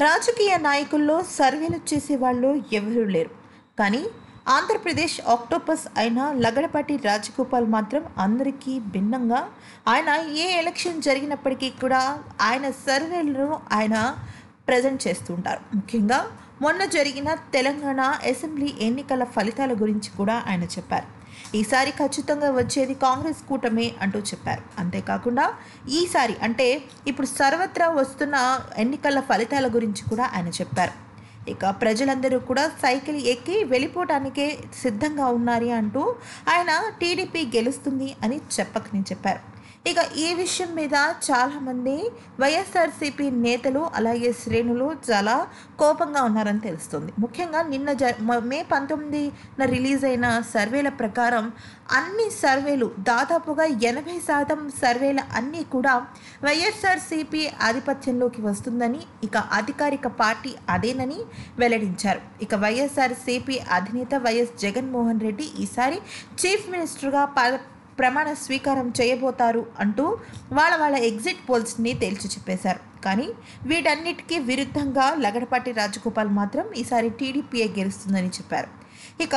రాజకీయ నాయకుల్లో సర్వేలు చేసేవాళ్ళు ఎవరూ లేరు కానీ ఆంధ్రప్రదేశ్ ఆక్టోపస్ అయిన లగడపాటి రాజగోపాల్ మాత్రం అందరికీ భిన్నంగా ఆయన ఏ ఎలక్షన్ జరిగినప్పటికీ కూడా ఆయన సర్వేలను ఆయన ప్రజెంట్ చేస్తుంటారు ముఖ్యంగా మొన్న జరిగిన తెలంగాణ అసెంబ్లీ ఎన్నికల ఫలితాల గురించి కూడా ఆయన చెప్పారు ఈసారి ఖచ్చితంగా వచ్చేది కాంగ్రెస్ కూటమే అంటూ చెప్పారు అంతేకాకుండా ఈసారి అంటే ఇప్పుడు సర్వత్రా వస్తున్న ఎన్నికల ఫలితాల గురించి కూడా ఆయన చెప్పారు ఇక ప్రజలందరూ కూడా సైకిల్ ఎక్కి వెళ్ళిపోవటానికే సిద్ధంగా ఉన్నారు అంటూ ఆయన టీడీపీ గెలుస్తుంది అని చెప్పకని చెప్పారు ఇక ఈ విషయం మీద చాలామంది వైఎస్ఆర్సీపీ నేతలు అలాగే శ్రేణులు చాలా కోపంగా ఉన్నారని తెలుస్తుంది ముఖ్యంగా నిన్న జ మ- మే పంతొమ్మిదిన రిలీజ్ అయిన సర్వేల ప్రకారం అన్ని సర్వేలు దాదాపుగా ఎనభై శాతం సర్వేల అన్నీ కూడా వైఎస్ఆర్సీపీ ఆధిపత్యంలోకి వస్తుందని ఇక అధికారిక పార్టీ అదేనని వెల్లడించారు ఇక వైఎస్ఆర్సీపీ అధినేత వైఎస్ జగన్మోహన్ రెడ్డి ఈసారి చీఫ్ మినిస్టర్గా ప ప్రమాణ స్వీకారం చేయబోతారు అంటూ వాళ్ళ వాళ్ళ ఎగ్జిట్ పోల్స్ని తేల్చి చెప్పేశారు కానీ వీటన్నిటికీ విరుద్ధంగా లగడపాటి రాజగోపాల్ మాత్రం ఈసారి టీడీపీఏ గెలుస్తుందని చెప్పారు ఇక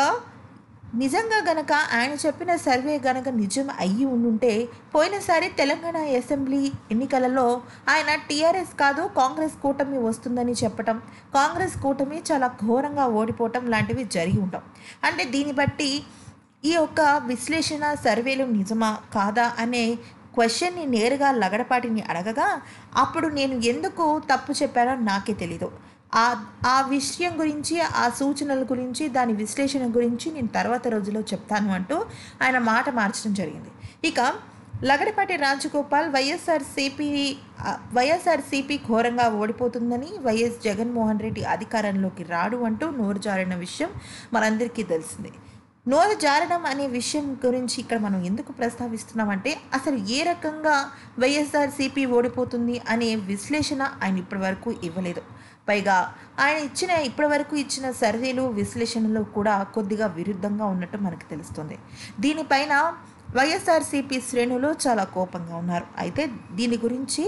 నిజంగా గనక ఆయన చెప్పిన సర్వే గనక నిజం అయ్యి ఉండుంటే పోయినసారి తెలంగాణ అసెంబ్లీ ఎన్నికలలో ఆయన టీఆర్ఎస్ కాదు కాంగ్రెస్ కూటమి వస్తుందని చెప్పటం కాంగ్రెస్ కూటమి చాలా ఘోరంగా ఓడిపోవటం లాంటివి జరిగి ఉంటాం అంటే దీన్ని బట్టి ఈ యొక్క విశ్లేషణ సర్వేలు నిజమా కాదా అనే క్వశ్చన్ని నేరుగా లగడపాటిని అడగగా అప్పుడు నేను ఎందుకు తప్పు చెప్పానో నాకే తెలీదు ఆ ఆ విషయం గురించి ఆ సూచనల గురించి దాని విశ్లేషణ గురించి నేను తర్వాత రోజుల్లో చెప్తాను అంటూ ఆయన మాట మార్చడం జరిగింది ఇక లగడపాటి రాజగోపాల్ వైఎస్ఆర్సీపీ వైఎస్ఆర్సీపీ ఘోరంగా ఓడిపోతుందని వైఎస్ జగన్మోహన్ రెడ్డి అధికారంలోకి రాడు అంటూ నోరు జారిన విషయం మనందరికీ తెలిసిందే నోరు జారడం అనే విషయం గురించి ఇక్కడ మనం ఎందుకు ప్రస్తావిస్తున్నామంటే అసలు ఏ రకంగా వైఎస్ఆర్సీపీ ఓడిపోతుంది అనే విశ్లేషణ ఆయన ఇప్పటివరకు ఇవ్వలేదు పైగా ఆయన ఇచ్చిన ఇప్పటివరకు ఇచ్చిన సర్వేలు విశ్లేషణలు కూడా కొద్దిగా విరుద్ధంగా ఉన్నట్టు మనకు తెలుస్తుంది దీనిపైన వైఎస్ఆర్సీపీ శ్రేణులు చాలా కోపంగా ఉన్నారు అయితే దీని గురించి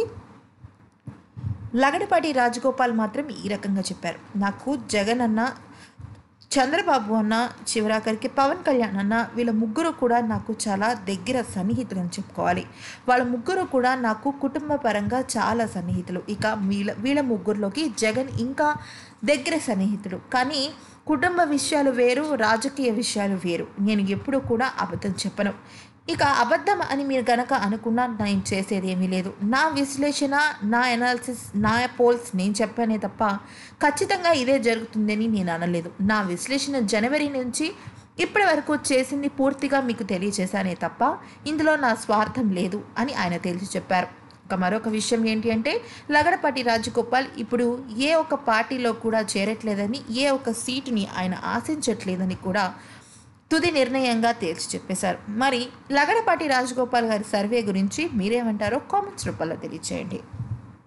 లగడపాటి రాజగోపాల్ మాత్రం ఈ రకంగా చెప్పారు నాకు జగన్ అన్న చంద్రబాబు అన్న చివరాఖరికి పవన్ కళ్యాణ్ అన్న వీళ్ళ ముగ్గురు కూడా నాకు చాలా దగ్గర సన్నిహితులు అని చెప్పుకోవాలి వాళ్ళ ముగ్గురు కూడా నాకు కుటుంబ పరంగా చాలా సన్నిహితులు ఇక వీళ్ళ వీళ్ళ ముగ్గురులోకి జగన్ ఇంకా దగ్గర సన్నిహితుడు కానీ కుటుంబ విషయాలు వేరు రాజకీయ విషయాలు వేరు నేను ఎప్పుడూ కూడా అబద్ధం చెప్పను ఇక అబద్ధం అని మీరు గనక అనుకున్నా నేను చేసేది ఏమీ లేదు నా విశ్లేషణ నా ఎనాలిసిస్ నా పోల్స్ నేను చెప్పానే తప్ప ఖచ్చితంగా ఇదే జరుగుతుందని నేను అనలేదు నా విశ్లేషణ జనవరి నుంచి ఇప్పటి వరకు చేసింది పూర్తిగా మీకు తెలియజేశానే తప్ప ఇందులో నా స్వార్థం లేదు అని ఆయన తేల్చి చెప్పారు ఇక మరొక విషయం ఏంటి అంటే లగడపాటి రాజగోపాల్ ఇప్పుడు ఏ ఒక్క పార్టీలో కూడా చేరట్లేదని ఏ ఒక్క సీటుని ఆయన ఆశించట్లేదని కూడా తుది నిర్ణయంగా తేల్చి చెప్పేశారు మరి లగడపాటి రాజగోపాల్ గారి సర్వే గురించి మీరేమంటారో కామెంట్స్ రూపంలో తెలియచేయండి